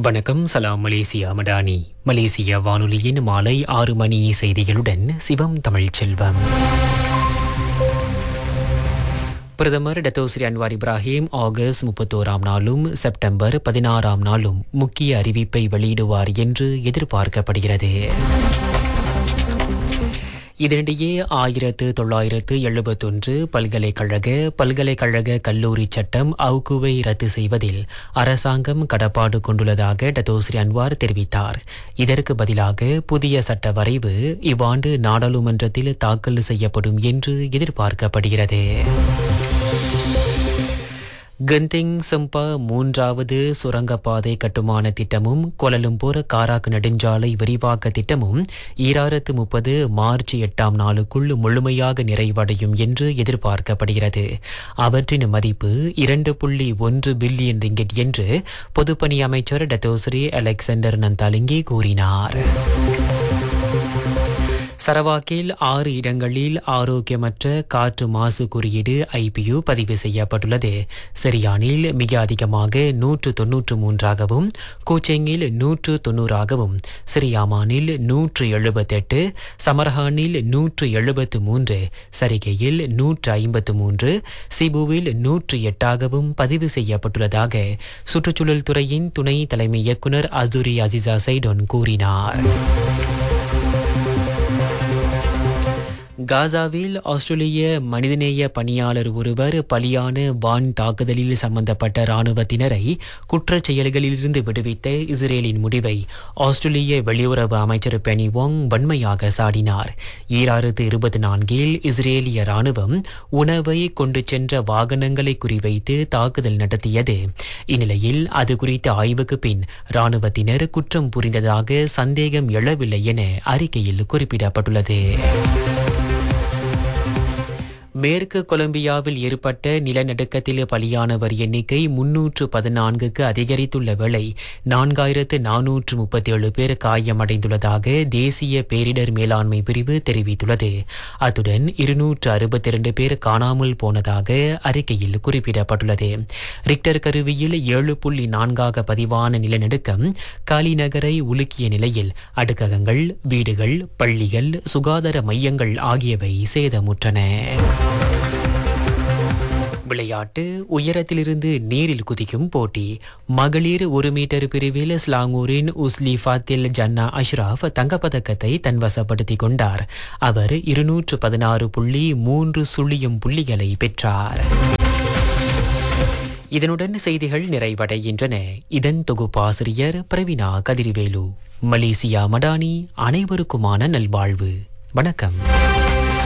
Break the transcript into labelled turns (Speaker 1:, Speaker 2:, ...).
Speaker 1: வணக்கம் சலாம் மலேசியா மடானி மலேசிய வானொலியின் மாலை ஆறு மணி செய்திகளுடன் சிவம் தமிழ் செல்வம் பிரதமர் டத்தோஸ்ரீ அன்வார் இப்ராஹிம் ஆகஸ்ட் முப்பத்தோராம் நாளும் செப்டம்பர் பதினாறாம் நாளும் முக்கிய அறிவிப்பை வெளியிடுவார் என்று எதிர்பார்க்கப்படுகிறது இதனிடையே ஆயிரத்து தொள்ளாயிரத்து எழுபத்தொன்று பல்கலைக்கழக பல்கலைக்கழக கல்லூரி சட்டம் அவுக்குவை ரத்து செய்வதில் அரசாங்கம் கடப்பாடு கொண்டுள்ளதாக டத்தோஸ்ரீ அன்வார் தெரிவித்தார் இதற்கு பதிலாக புதிய சட்ட வரைவு இவ்வாண்டு நாடாளுமன்றத்தில் தாக்கல் செய்யப்படும் என்று எதிர்பார்க்கப்படுகிறது கந்திங் சம்பா மூன்றாவது சுரங்கப்பாதை கட்டுமான திட்டமும் கோலலும்பூர் காராக் நெடுஞ்சாலை விரிவாக்க திட்டமும் ஈராயிரத்து முப்பது மார்ச் எட்டாம் நாளுக்குள் முழுமையாக நிறைவடையும் என்று எதிர்பார்க்கப்படுகிறது அவற்றின் மதிப்பு இரண்டு புள்ளி ஒன்று பில்லியன் ரிங்கெட் என்று பொதுப்பணி அமைச்சர் டத்தோஸ்ரீ அலெக்சாண்டர் நந்தாலிங்கி கூறினார் சரவாக்கில் ஆறு இடங்களில் ஆரோக்கியமற்ற காற்று மாசு குறியீடு ஐபியு பதிவு செய்யப்பட்டுள்ளது சிரியானில் மிக அதிகமாக நூற்று தொன்னூற்று மூன்றாகவும் கோச்செங்கில் நூற்று தொன்னூறாகவும் சிரியாமானில் நூற்று எழுபத்தெட்டு சமர்ஹானில் நூற்று எழுபத்து மூன்று சரிகையில் நூற்று ஐம்பத்து மூன்று சிபுவில் நூற்று எட்டாகவும் பதிவு செய்யப்பட்டுள்ளதாக சுற்றுச்சூழல் துறையின் துணை தலைமை இயக்குநர் அசுரி அசிசா சைடோன் கூறினார் காசாவில் ஆஸ்திரேலிய மனிதநேய பணியாளர் ஒருவர் பலியான வான் தாக்குதலில் சம்பந்தப்பட்ட இராணுவத்தினரை குற்றச் செயல்களிலிருந்து விடுவித்த இஸ்ரேலின் முடிவை ஆஸ்திரேலிய வெளியுறவு அமைச்சர் பெனி வாங் வன்மையாக சாடினார் ஈராயிரத்து இருபத்தி நான்கில் இஸ்ரேலிய இராணுவம் உணவை கொண்டு சென்ற வாகனங்களை குறிவைத்து தாக்குதல் நடத்தியது இந்நிலையில் அது குறித்த ஆய்வுக்கு பின் இராணுவத்தினர் குற்றம் புரிந்ததாக சந்தேகம் எழவில்லை என அறிக்கையில் குறிப்பிடப்பட்டுள்ளது மேற்கு கொலம்பியாவில் ஏற்பட்ட நிலநடுக்கத்தில் பலியானவர் எண்ணிக்கை முன்னூற்று பதினான்குக்கு அதிகரித்துள்ள வேளை நான்காயிரத்து நானூற்று முப்பத்தி ஏழு பேர் காயமடைந்துள்ளதாக தேசிய பேரிடர் மேலாண்மை பிரிவு தெரிவித்துள்ளது அத்துடன் இருநூற்று அறுபத்தி இரண்டு பேர் காணாமல் போனதாக அறிக்கையில் குறிப்பிடப்பட்டுள்ளது ரிக்டர் கருவியில் ஏழு புள்ளி நான்காக பதிவான நிலநடுக்கம் காலி நகரை உலுக்கிய நிலையில் அடுக்ககங்கள் வீடுகள் பள்ளிகள் சுகாதார மையங்கள் ஆகியவை சேதமுற்றன விளையாட்டு உயரத்திலிருந்து நீரில் குதிக்கும் போட்டி மகளிர் ஒரு மீட்டர் பிரிவில் ஸ்லாங்கூரின் உஸ்லி ஃபாத்தில் ஜன்னா அஷ்ராஃப் தங்கப்பதக்கத்தை தன்வசப்படுத்திக் கொண்டார் அவர் இருநூற்று பதினாறு புள்ளி மூன்று சுழியம் புள்ளிகளை பெற்றார் இதனுடன் செய்திகள் நிறைவடைகின்றன இதன் தொகுப்பாசிரியர் பிரவீனா கதிர்வேலு மலேசியா மடானி அனைவருக்குமான நல்வாழ்வு வணக்கம்